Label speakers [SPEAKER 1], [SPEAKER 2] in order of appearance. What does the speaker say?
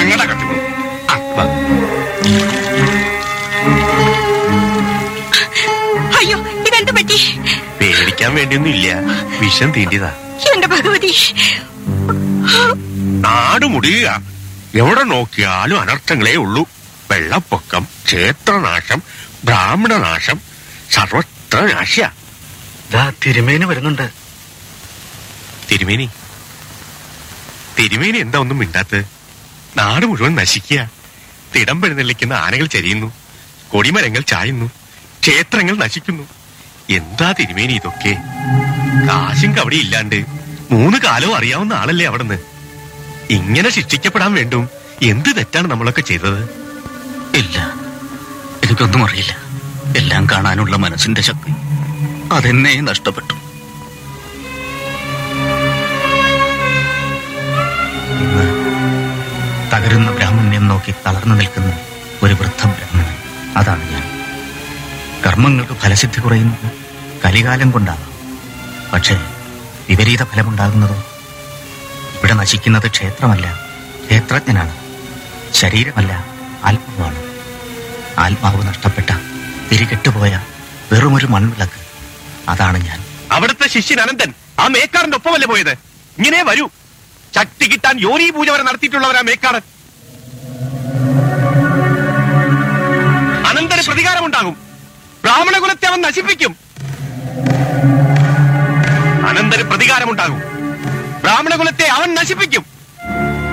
[SPEAKER 1] ഞങ്ങളുടെ അകത്ത് പോ. ആ, വാ.
[SPEAKER 2] അയ്യോ ഇതെന്ത് പറ്റി
[SPEAKER 1] പേടിക്കാൻ വേണ്ടിയൊന്നും ഇല്ല വിഷം തീണ്ടിയതാ
[SPEAKER 2] എന്റെ ഭഗവതി
[SPEAKER 1] നാട് മുടിയുക എവിടെ നോക്കിയാലും അനർത്ഥങ്ങളേ ഉള്ളൂ വെള്ളപ്പൊക്കം ക്ഷേത്രനാശം ബ്രാഹ്മണനാശം സർവത്ര നാശ
[SPEAKER 3] ദാ തിരുമേന് വരുന്നുണ്ട്
[SPEAKER 1] തിരുമേനി തിരുമേനി എന്താ ഒന്നും മിണ്ടാത്തത് നാട് മുഴുവൻ നശിക്കുക തിടം പെഴുന്നള്ളിക്കുന്ന ആനകൾ ചരിയുന്നു കൊടിമരങ്ങൾ ചായുന്നു ക്ഷേത്രങ്ങൾ നശിക്കുന്നു എന്താ തിരുമേനി ഇതൊക്കെ കാശും കവടി ഇല്ലാണ്ട് മൂന്ന് കാലവും അറിയാവുന്ന ആളല്ലേ അവിടുന്ന് ഇങ്ങനെ ശിക്ഷിക്കപ്പെടാൻ വേണ്ടും എന്ത് തെറ്റാണ് നമ്മളൊക്കെ ചെയ്തത്
[SPEAKER 3] ഇല്ല എനിക്കൊന്നും അറിയില്ല എല്ലാം കാണാനുള്ള മനസ്സിന്റെ ശക്തി അതെന്നെ നഷ്ടപ്പെട്ടു ഇന്ന് തകരുന്ന ബ്രാഹ്മണ്യം നോക്കി തളർന്നു നിൽക്കുന്ന ഒരു വൃദ്ധ ബ്രാഹ്മണൻ അതാണ് ഞാൻ കർമ്മങ്ങൾക്ക് ഫലസിദ്ധി കുറയുന്നത് കലികാലം കൊണ്ടാകാം പക്ഷേ വിപരീത ഫലമുണ്ടാകുന്നതോ ഇവിടെ നശിക്കുന്നത് ക്ഷേത്രമല്ല ക്ഷേത്രജ്ഞനാണ് ശരീരമല്ല ആത്മാവാണ് ആത്മാവ് നഷ്ടപ്പെട്ട തിരികെട്ടുപോയ വെറുമൊരു മൺവിളക്ക് അതാണ് ഞാൻ
[SPEAKER 1] അവിടുത്തെ ശിഷ്യൻ അനന്തൻ ആ മേക്കാറിന്റെ ഒപ്പമല്ലേ പോയത് ഇങ്ങനെ വരൂ ശക്തി കിട്ടാൻ യോനി പൂജ വരെ നടത്തിയിട്ടുള്ളവരാ മേക്കാടൻ അനന്തന് പ്രതികാരമുണ്ടാകും ബ്രാഹ്മണ കുലത്തെ അവൻ നശിപ്പിക്കും അനന്തന് പ്രതികാരമുണ്ടാകും ബ്രാഹ്മണ കുലത്തെ അവൻ നശിപ്പിക്കും